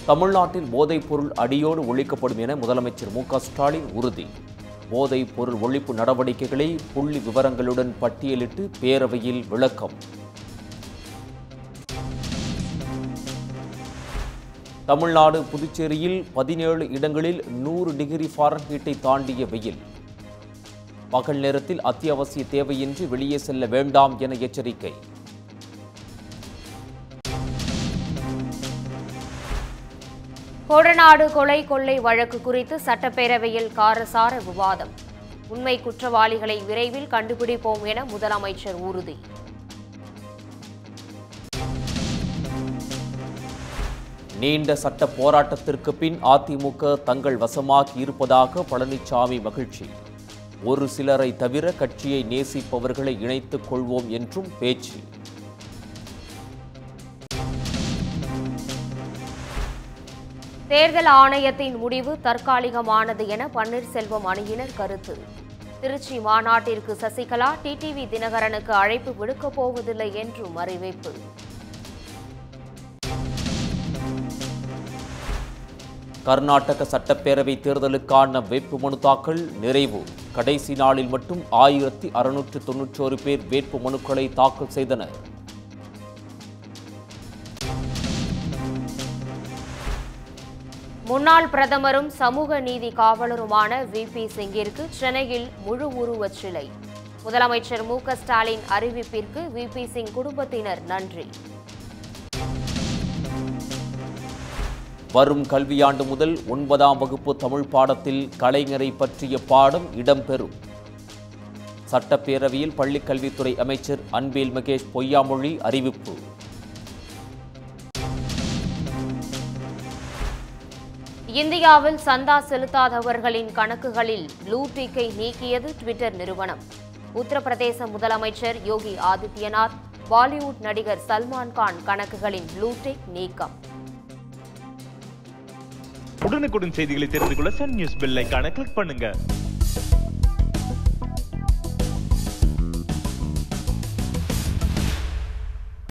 தமிழ்நாட்டில் போதைப் பொருள் அடியோடு ஒழிக்கப்படும் என முதலமைச்சர் மு க ஸ்டாலின் உறுதி போதைப் பொருள் ஒழிப்பு நடவடிக்கைகளை புள்ளி விவரங்களுடன் பட்டியலிட்டு பேரவையில் விளக்கம் தமிழ்நாடு புதுச்சேரியில் பதினேழு இடங்களில் நூறு டிகிரி ஃபாரன்ஹீட்டை தாண்டிய வெயில் பகல் நேரத்தில் அத்தியாவசிய தேவையின்றி வெளியே செல்ல வேண்டாம் என எச்சரிக்கை கொடநாடு கொலை கொள்ளை வழக்கு குறித்து சட்டப்பேரவையில் காரசார விவாதம் உண்மை குற்றவாளிகளை விரைவில் கண்டுபிடிப்போம் என முதலமைச்சர் உறுதி நீண்ட சட்ட போராட்டத்திற்கு பின் அதிமுக தங்கள் வசமாகி இருப்பதாக பழனிசாமி மகிழ்ச்சி ஒரு சிலரை தவிர கட்சியை நேசிப்பவர்களை இணைத்துக் கொள்வோம் என்றும் பேச்சு தேர்தல் ஆணையத்தின் முடிவு தற்காலிகமானது என பன்னீர்செல்வம் அணியினர் கருத்து திருச்சி மாநாட்டிற்கு சசிகலா டிடிவி தினகரனுக்கு அழைப்பு விடுக்கப் போவதில்லை என்றும் அறிவிப்பு கர்நாடக சட்டப்பேரவை தேர்தலுக்கான வேட்புமனு தாக்கல் நிறைவு கடைசி நாளில் மட்டும் ஆயிரத்தி அறுநூற்று தொன்னூற்றோரு பேர் வேட்பு மனுக்களை தாக்கல் செய்தனர் முன்னாள் பிரதமரும் சமூக நீதி காவலருமான வி பி சிங்கிற்கு சென்னையில் முழு உருவச் சிலை முதலமைச்சர் மு க ஸ்டாலின் அறிவிப்பிற்கு வி பி சிங் குடும்பத்தினர் நன்றி வரும் கல்வியாண்டு முதல் ஒன்பதாம் வகுப்பு தமிழ் பாடத்தில் கலைஞரை பற்றிய பாடம் இடம்பெறும் சட்டப்பேரவையில் பள்ளிக்கல்வித்துறை அமைச்சர் அன்பில் மகேஷ் பொய்யாமொழி அறிவிப்பு இந்தியாவில் சந்தா செலுத்தாதவர்களின் கணக்குகளில் ப்ளூ டிக்கை நீக்கியது ட்விட்டர் நிறுவனம் உத்தரப்பிரதேச முதலமைச்சர் யோகி ஆதித்யநாத் பாலிவுட் நடிகர் சல்மான் கான் கணக்குகளின் ப்ளூ டிக் நீக்கம் உடனுக்குடன் செய்திகளை தெரிந்து கொள்ள சன் நியூஸ் பெல் ஐகானை கிளிக் பண்ணுங்க